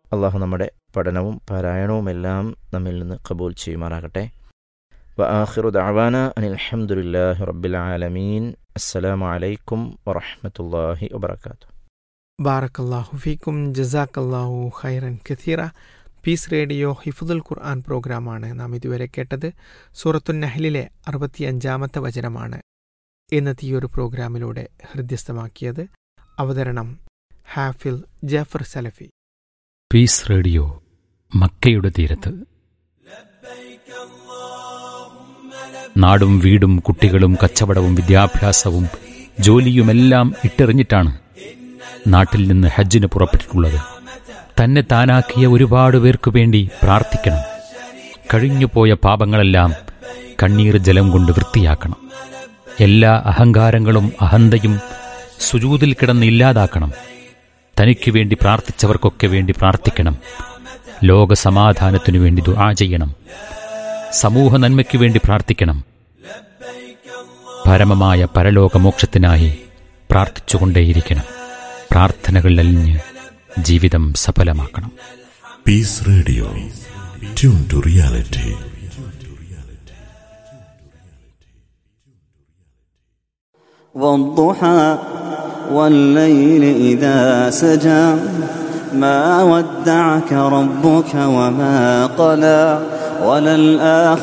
അള്ളാഹു നമ്മുടെ പഠനവും പാരായണവുമെല്ലാം നമ്മിൽ നിന്ന് കബൂൽ ചെയ്യുമാറാകട്ടെ وآخر دعوانا أن الحمد لله رب العالمين السلام عليكم ورحمة الله وبركاته ബാറക്കല്ലാഹു ഫീക്കും ജസാക്കല്ലാഹു ഖൈറൻ കഥീറ പീസ് റേഡിയോ ഹിഫുദുൽ ഖുർആൻ പ്രോഗ്രാമാണ് നാം ഇതുവരെ കേട്ടത് സൂറത്തുൻ നഹ്ലിലെ അറുപത്തിയഞ്ചാമത്തെ വചനമാണ് ഇന്നത്തെ ഈ ഒരു പ്രോഗ്രാമിലൂടെ ഹൃദ്യസ്ഥമാക്കിയത് അവതരണം ഹാഫിൽ ജാഫർ സലഫി പീസ് റേഡിയോ മക്കയുടെ തീരത്ത് നാടും വീടും കുട്ടികളും കച്ചവടവും വിദ്യാഭ്യാസവും ജോലിയുമെല്ലാം ഇട്ടെറിഞ്ഞിട്ടാണ് നാട്ടിൽ നിന്ന് ഹജ്ജിന് പുറപ്പെട്ടിട്ടുള്ളത് തന്നെ താനാക്കിയ ഒരുപാട് പേർക്കു വേണ്ടി പ്രാർത്ഥിക്കണം കഴിഞ്ഞുപോയ പാപങ്ങളെല്ലാം കണ്ണീർ ജലം കൊണ്ട് വൃത്തിയാക്കണം എല്ലാ അഹങ്കാരങ്ങളും അഹന്തയും സുജൂതിൽ കിടന്ന് ഇല്ലാതാക്കണം തനിക്കു വേണ്ടി പ്രാർത്ഥിച്ചവർക്കൊക്കെ വേണ്ടി പ്രാർത്ഥിക്കണം ലോക സമാധാനത്തിനു വേണ്ടി ദുആ ചെയ്യണം സമൂഹ നന്മയ്ക്കു വേണ്ടി പ്രാർത്ഥിക്കണം പരമമായ പരലോകമോക്ഷത്തിനായി പ്രാർത്ഥിച്ചുകൊണ്ടേയിരിക്കണം പ്രാർത്ഥനകൾ അലിഞ്ഞ് ജീവിതം സഫലമാക്കണം Peace Radio. Tune to reality. والضحى والليل إذا سجى ما ودعك ربك وما قلى وللآخرة